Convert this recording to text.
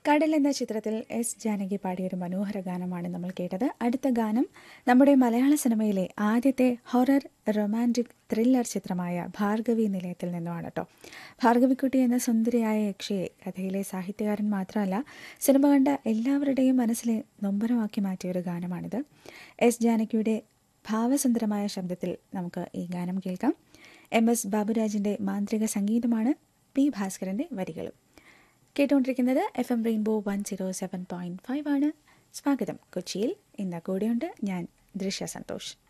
കടൽ എന്ന ചിത്രത്തിൽ എസ് ജാനകി പാടിയ ഒരു മനോഹര ഗാനമാണ് നമ്മൾ കേട്ടത് അടുത്ത ഗാനം നമ്മുടെ മലയാള സിനിമയിലെ ആദ്യത്തെ ഹൊറർ റൊമാൻറ്റിക് ത്രില്ലർ ചിത്രമായ ഭാർഗവി നിലയത്തിൽ നിന്നുമാണ് കേട്ടോ ഭാർഗവിക്കുട്ടി എന്ന സുന്ദരിയായ യക്ഷിയെ കഥയിലെ സാഹിത്യകാരൻ മാത്രമല്ല സിനിമ കണ്ട എല്ലാവരുടെയും മനസ്സിലെ നൊമ്പരമാക്കി മാറ്റിയ ഒരു ഗാനമാണിത് എസ് ജാനകിയുടെ ഭാവസുന്ദരമായ ശബ്ദത്തിൽ നമുക്ക് ഈ ഗാനം കേൾക്കാം എം എസ് ബാബുരാജിൻ്റെ മാന്ത്രിക സംഗീതമാണ് പി ഭാസ്കരൻ്റെ വരികളും കേട്ടുകൊണ്ടിരിക്കുന്നത് F M rainbow one zero seven point five ആണ് സ്വാഗതം കൊച്ചിയിൽ ഇന്ന് കൂടെയുണ്ട് ഞാൻ ദൃശ്യ സന്തോഷ്